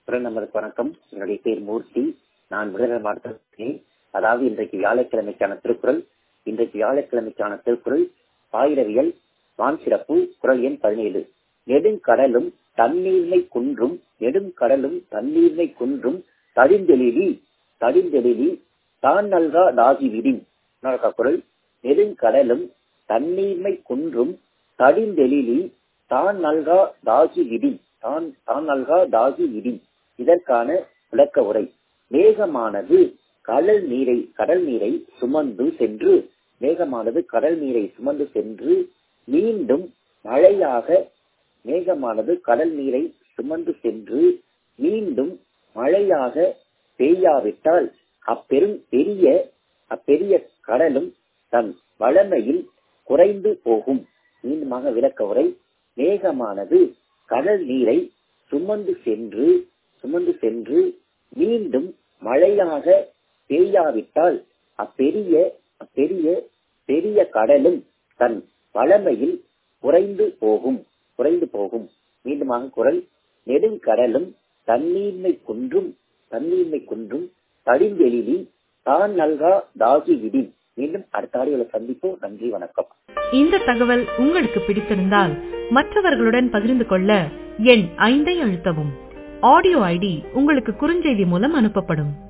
குரல் நம்பருக்கு வணக்கம் என்னுடைய பேர் மூர்த்தி நான் விருதுநகர் மாவட்டத்தில் அதாவது இன்றைக்கு வியாழக்கிழமைக்கான திருக்குறள் இன்றைக்கு வியாழக்கிழமைக்கான திருக்குறள் ஆயிரவியல் வான் சிறப்பு குரல் எண் பதினேழு நெடுங்கடலும் தண்ணீர்மை குன்றும் நெடுங்கடலும் தண்ணீர்மை குன்றும் தடிந்தெழிலி தடிந்தெழிலி தான் நல்கா தாகி விடின் குரல் நெடுங்கடலும் தண்ணீர்மை குன்றும் தடிந்தெழிலி தான் நல்கா தாகி விடின் தான் தான் நல்கா தாகி விடின் இதற்கான விளக்க உரை மேகமானது கடல் நீரை கடல் நீரை சுமந்து சென்று மேகமானது கடல் நீரை சுமந்து சென்று மீண்டும் மழையாக மேகமானது கடல் நீரை சுமந்து சென்று மீண்டும் மழையாக பெய்யாவிட்டால் அப்பெரும் பெரிய அப்பெரிய கடலும் தன் வளமையில் குறைந்து போகும் மீண்டுமாக விளக்க உரை மேகமானது கடல் நீரை சுமந்து சென்று சுமந்து சென்று மீண்டும் மழையாக பெய்யாவிட்டால் அப்பெரிய அப்பெரிய பெரிய கடலும் தன் வளமையில் குறைந்து போகும் குறைந்து போகும் மீண்டுமாக குரல் நெடுங்கடலும் தண்ணீர்மை குன்றும் தண்ணீர்மை குன்றும் தடிந்தெழிலி தான் நல்கா தாகி விடி மீண்டும் அடுத்த ஆடியோல சந்திப்போம் நன்றி வணக்கம் இந்த தகவல் உங்களுக்கு பிடித்திருந்தால் மற்றவர்களுடன் பகிர்ந்து கொள்ள எண் ஐந்தை அழுத்தவும் ஆடியோ ஐடி உங்களுக்கு குறுஞ்செய்தி மூலம் அனுப்பப்படும்